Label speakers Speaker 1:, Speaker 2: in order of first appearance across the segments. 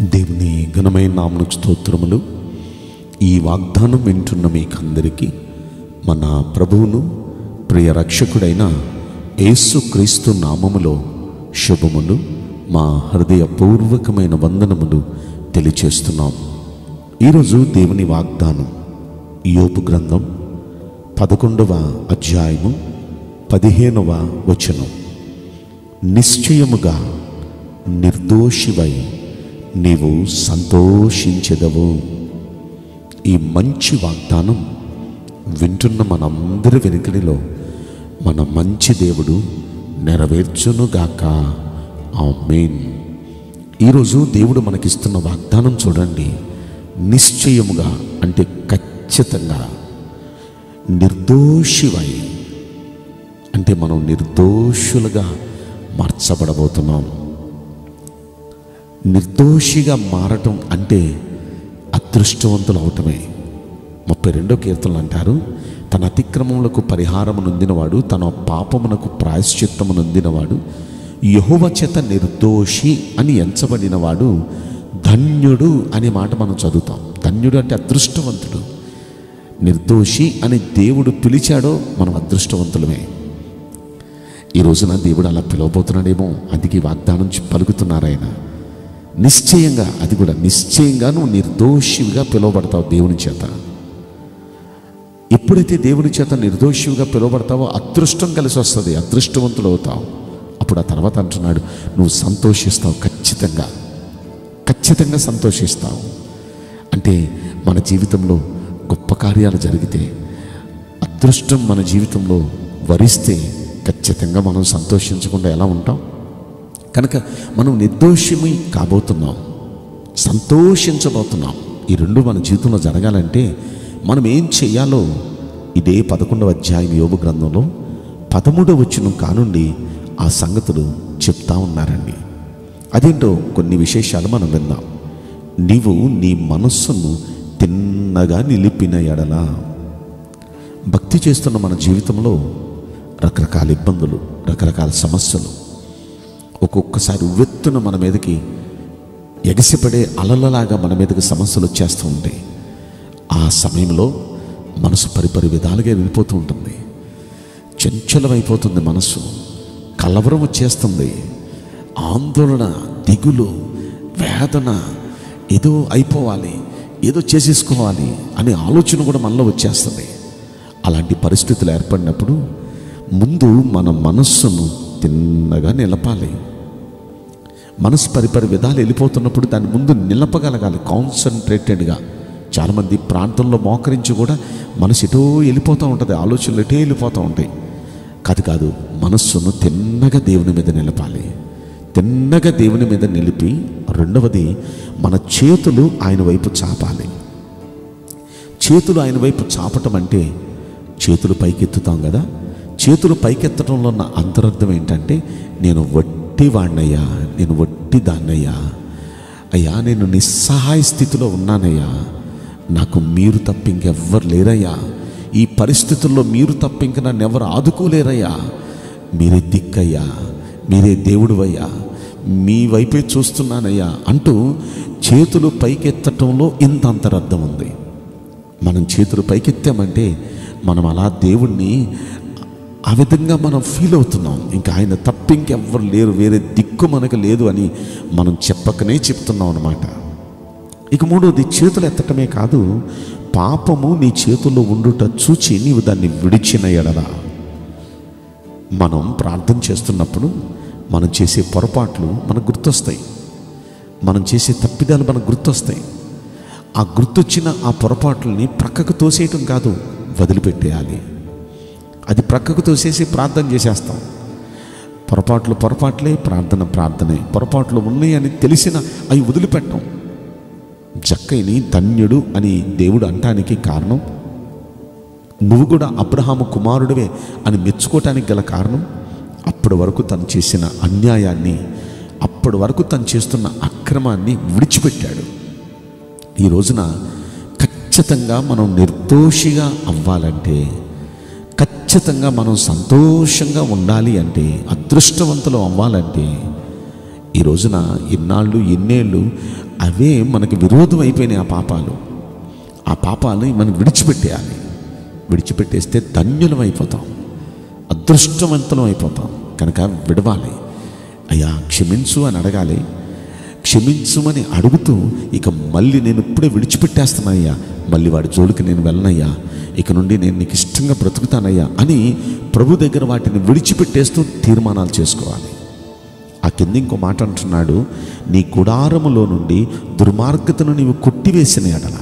Speaker 1: దేవుని ఘనమైన నామకు స్తోత్రములు ఈ వాగ్దానం వింటున్న మీకందరికీ మన ప్రభువును ప్రియ రక్షకుడైన యేసుక్రీస్తు నామములో శుభములు మా హృదయపూర్వకమైన వందనములు తెలియచేస్తున్నాం ఈరోజు దేవుని వాగ్దానం యోపు గ్రంథం పదకొండవ అధ్యాయము పదిహేనవ వచనం నిశ్చయముగా నిర్దోషివై నీవు సంతోషించెదవు ఈ మంచి వాగ్దానం వింటున్న మనందరి వెనుకడిలో మన మంచి దేవుడు నెరవేర్చునుగాక ఆమేన్ ఈరోజు దేవుడు మనకిస్తున్న వాగ్దానం చూడండి నిశ్చయముగా అంటే ఖచ్చితంగా నిర్దోషివై అంటే మనం నిర్దోషులుగా మార్చబడబోతున్నాం నిర్దోషిగా మారటం అంటే అదృష్టవంతులు అవటమే ముప్పై రెండో కీర్తనలు అంటారు తన అతిక్రమములకు పరిహారము నొందినవాడు తన పాపమునకు ప్రాయశ్చిత్తము నొందినవాడు యహోవ చేత నిర్దోషి అని ఎంచబడినవాడు ధన్యుడు అనే మాట మనం చదువుతాం ధన్యుడు అంటే అదృష్టవంతుడు నిర్దోషి అని దేవుడు పిలిచాడో మనం అదృష్టవంతులమే ఈ రోజున దేవుడు అలా పిలవబోతున్నాడేమో అందుకే ఈ వాగ్దానం చి- పలుకుతున్నారు ఆయన నిశ్చయంగా అది కూడా నిశ్చయంగా నువ్వు నిర్దోషివిగా పిలువబడతావు దేవుని చేత ఎప్పుడైతే దేవుని చేత నిర్దోషివిగా పిలువబడతావో అదృష్టం కలిసి వస్తుంది అదృష్టవంతుడు అవుతావు అప్పుడు ఆ తర్వాత అంటున్నాడు నువ్వు సంతోషిస్తావు ఖచ్చితంగా ఖచ్చితంగా సంతోషిస్తావు అంటే మన జీవితంలో గొప్ప కార్యాలు జరిగితే అదృష్టం మన జీవితంలో వరిస్తే ఖచ్చితంగా మనం సంతోషించకుండా ఎలా ఉంటాం కనుక మనం నిర్దోషమి కాబోతున్నాం సంతోషించబోతున్నాం ఈ రెండు మన జీవితంలో జరగాలంటే మనం ఏం చేయాలో ఇదే పదకొండవ అధ్యాయం యోగ గ్రంథంలో పదమూడవ వచ్చిన కానుండి ఆ సంగతులు చెప్తా ఉన్నారండి అదేంటో కొన్ని విశేషాలు మనం విందాం నీవు నీ మనస్సును తిన్నగా నిలిపిన ఎడల భక్తి చేస్తున్న మన జీవితంలో రకరకాల ఇబ్బందులు రకరకాల సమస్యలు ఒక్కొక్కసారి ఉవ్వెత్తున మన మీదకి ఎగసిపడే అలలలాగా మన మీదకి సమస్యలు వచ్చేస్తూ ఉంటాయి ఆ సమయంలో మనసు పరిపరి విధాలుగా వెళ్ళిపోతూ ఉంటుంది చంచలమైపోతుంది మనసు కలవరం వచ్చేస్తుంది ఆందోళన దిగులు వేదన ఏదో అయిపోవాలి ఏదో చేసేసుకోవాలి అనే ఆలోచన కూడా మనలో వచ్చేస్తుంది అలాంటి పరిస్థితులు ఏర్పడినప్పుడు ముందు మన మనస్సును తిన్నగా నిలపాలి మనసు పరిపరి విధాలు వెళ్ళిపోతున్నప్పుడు దాని ముందు నిలపగలగాలి కాన్సన్ట్రేటెడ్గా చాలామంది ప్రాంతంలో మోకరించి కూడా మనసు ఎటో వెళ్ళిపోతూ ఉంటుంది ఆలోచనలు ఎటో వెళ్ళిపోతూ ఉంటాయి కాదు కాదు మనస్సును తిన్నగా దేవుని మీద నిలపాలి తిన్నగా దేవుని మీద నిలిపి రెండవది మన చేతులు ఆయన వైపు చాపాలి చేతులు ఆయన వైపు చాపటం అంటే చేతులు పైకెత్తుతాం కదా చేతులు పైకెత్తడంలో ఉన్న అంతరార్థం ఏంటంటే నేను వట్టి వాడినయ్యా నేను వట్టి దాన్నయ్యా అయ్యా నేను నిస్సహాయ స్థితిలో ఉన్నానయ్యా నాకు మీరు తప్ప ఇంకెవ్వరు లేరయ్యా ఈ పరిస్థితుల్లో మీరు తప్ప ఇంక నన్ను ఎవరు ఆదుకోలేరయ్యా మీరే దిక్కయ్యా మీరే దేవుడువయ్యా మీ వైపే చూస్తున్నానయ్యా అంటూ చేతులు పైకెత్తటంలో ఇంత అంతరార్థం ఉంది మనం చేతులు పైకెత్తామంటే మనం అలా దేవుణ్ణి ఆ విధంగా మనం ఫీల్ అవుతున్నాం ఇంకా ఆయన తప్ప ఇంకెవ్వరు లేరు వేరే దిక్కు మనకు లేదు అని మనం చెప్పకనే చెప్తున్నాం అనమాట ఇక మూడోది చేతులు ఎత్తటమే కాదు పాపము నీ చేతుల్లో ఉండుట చూచి నీవు దాన్ని విడిచిన ఎడలా మనం ప్రార్థన చేస్తున్నప్పుడు మనం చేసే పొరపాట్లు మనకు గుర్తొస్తాయి మనం చేసే తప్పిదాలు మనకు గుర్తొస్తాయి ఆ గుర్తొచ్చిన ఆ పొరపాట్లని ప్రక్కకు తోసేయటం కాదు వదిలిపెట్టేయాలి అది ప్రక్కకు తోసేసి ప్రార్థన చేసేస్తాం పొరపాట్లు పొరపాట్లే ప్రార్థన ప్రార్థనే పొరపాట్లు ఉన్నాయని తెలిసిన అవి వదిలిపెట్టం జక్కైని ధన్యుడు అని దేవుడు అంటానికి కారణం నువ్వు కూడా అబ్రహాము కుమారుడివే అని మెచ్చుకోవటానికి గల కారణం అప్పటి వరకు తను చేసిన అన్యాయాన్ని అప్పటి వరకు తను చేస్తున్న అక్రమాన్ని విడిచిపెట్టాడు ఈ రోజున ఖచ్చితంగా మనం నిర్దోషిగా అవ్వాలంటే ఖచ్చితంగా మనం సంతోషంగా ఉండాలి అంటే అదృష్టవంతులు అవ్వాలంటే ఈ రోజున ఇన్నాళ్ళు ఎన్నేళ్ళు అవే మనకి విరోధం అయిపోయినాయి ఆ పాపాలు ఆ పాపాలని మనం విడిచిపెట్టేయాలి విడిచిపెట్టేస్తే ధన్యులం అయిపోతాం అదృష్టవంతులం అయిపోతాం కనుక విడవాలి అయ్యా క్షమించు అని అడగాలి క్షమించుమని అడుగుతూ ఇక మళ్ళీ నేను ఇప్పుడే విడిచిపెట్టేస్తానయ్యా మళ్ళీ వాడి జోలికి నేను వెళ్ళనయ్యా ఇక నుండి నేను నీకు ఇష్టంగా బ్రతుకుతానయ్యా అని ప్రభు దగ్గర వాటిని విడిచిపెట్టేస్తూ తీర్మానాలు చేసుకోవాలి ఆ కింద ఇంకో మాట అంటున్నాడు నీ గుడారములో నుండి దుర్మార్గతను నీవు కొట్టివేసిన ఎడల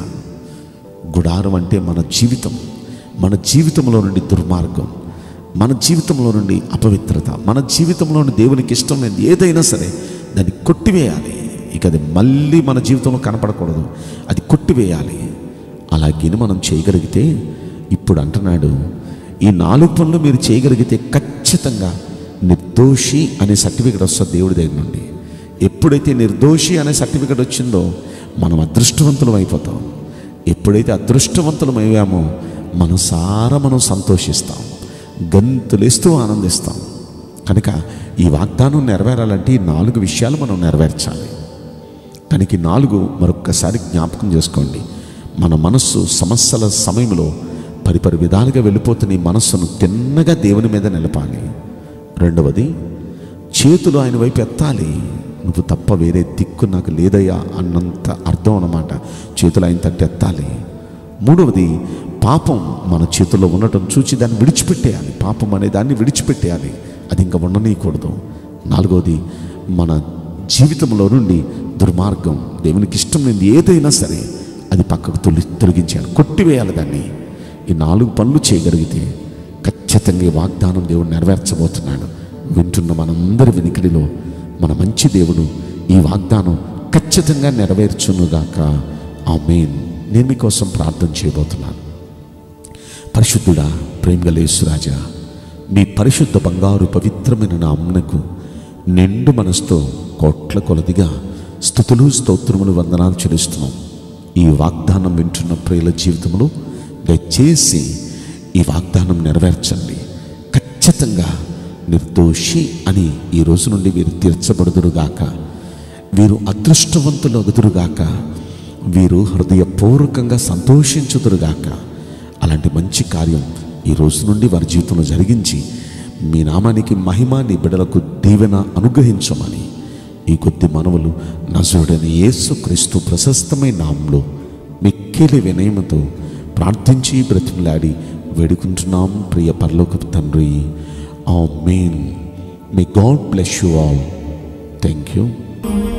Speaker 1: గుడారం అంటే మన జీవితం మన జీవితంలో నుండి దుర్మార్గం మన జీవితంలో నుండి అపవిత్రత మన జీవితంలో నుండి దేవునికి ఇష్టం లేని ఏదైనా సరే దాన్ని కొట్టివేయాలి ఇక అది మళ్ళీ మన జీవితంలో కనపడకూడదు అది కొట్టివేయాలి అలాగే మనం చేయగలిగితే ఇప్పుడు అంటున్నాడు ఈ నాలుగు పనులు మీరు చేయగలిగితే ఖచ్చితంగా నిర్దోషి అనే సర్టిఫికెట్ వస్తుంది దేవుడి దగ్గర నుండి ఎప్పుడైతే నిర్దోషి అనే సర్టిఫికెట్ వచ్చిందో మనం అదృష్టవంతులం అయిపోతాం ఎప్పుడైతే అదృష్టవంతులం అయ్యామో మనసారా మనం సంతోషిస్తాం గంతులేస్తూ ఆనందిస్తాం కనుక ఈ వాగ్దానం నెరవేరాలంటే ఈ నాలుగు విషయాలు మనం నెరవేర్చాలి కనుక ఈ నాలుగు మరొక్కసారి జ్ఞాపకం చేసుకోండి మన మనస్సు సమస్యల సమయంలో పరిపరి విధాలుగా వెళ్ళిపోతున్న ఈ మనస్సును తిన్నగా దేవుని మీద నిలపాలి రెండవది చేతులు ఆయన వైపు ఎత్తాలి నువ్వు తప్ప వేరే దిక్కు నాకు లేదయ్యా అన్నంత అర్థం అన్నమాట చేతులు ఆయన తట్టి ఎత్తాలి మూడవది పాపం మన చేతుల్లో ఉండటం చూచి దాన్ని విడిచిపెట్టేయాలి పాపం అనే దాన్ని విడిచిపెట్టేయాలి అది ఇంకా ఉండనీయకూడదు నాలుగవది మన జీవితంలో నుండి దుర్మార్గం దేవునికి ఇష్టం లేని ఏదైనా సరే అది పక్కకు తొలి తొలగించాలి కొట్టివేయాలి దాన్ని ఈ నాలుగు పనులు చేయగలిగితే ఖచ్చితంగా ఈ వాగ్దానం దేవుడు నెరవేర్చబోతున్నాడు వింటున్న మనందరి వెనికిడిలో మన మంచి దేవుడు ఈ వాగ్దానం ఖచ్చితంగా నెరవేర్చునుగాక ఆ మెయిన్ నేను మీకోసం ప్రార్థన చేయబోతున్నాను పరిశుద్ధుడా ప్రేమగలేసురాజా మీ పరిశుద్ధ బంగారు పవిత్రమైన నామ్నకు నిండు మనసుతో కోట్ల కొలదిగా స్థుతులు స్తోత్రములు వందనాలు చెల్లిస్తున్నాం ఈ వాగ్దానం వింటున్న ప్రియుల జీవితంలో దయచేసి ఈ వాగ్దానం నెరవేర్చండి ఖచ్చితంగా నిర్దోషి అని ఈ రోజు నుండి వీరు తీర్చబడుదురుగాక వీరు అదృష్టవంతులు అగుదురుగాక వీరు హృదయపూర్వకంగా సంతోషించుదురుగాక అలాంటి మంచి కార్యం ఈ రోజు నుండి వారి జీవితంలో జరిగించి మీ నామానికి మహిమ నీ బిడలకు దీవెన అనుగ్రహించమని ఈ కొద్ది మనవులు నజరుడని యేసు క్రీస్తు ప్రశస్తమైన నామంలో మిక్కిలి వినయముతో ప్రార్థించి బ్రతిమలాడి వేడుకుంటున్నాం ప్రియ పరలోకపు తండ్రి amen may God bless you all thank you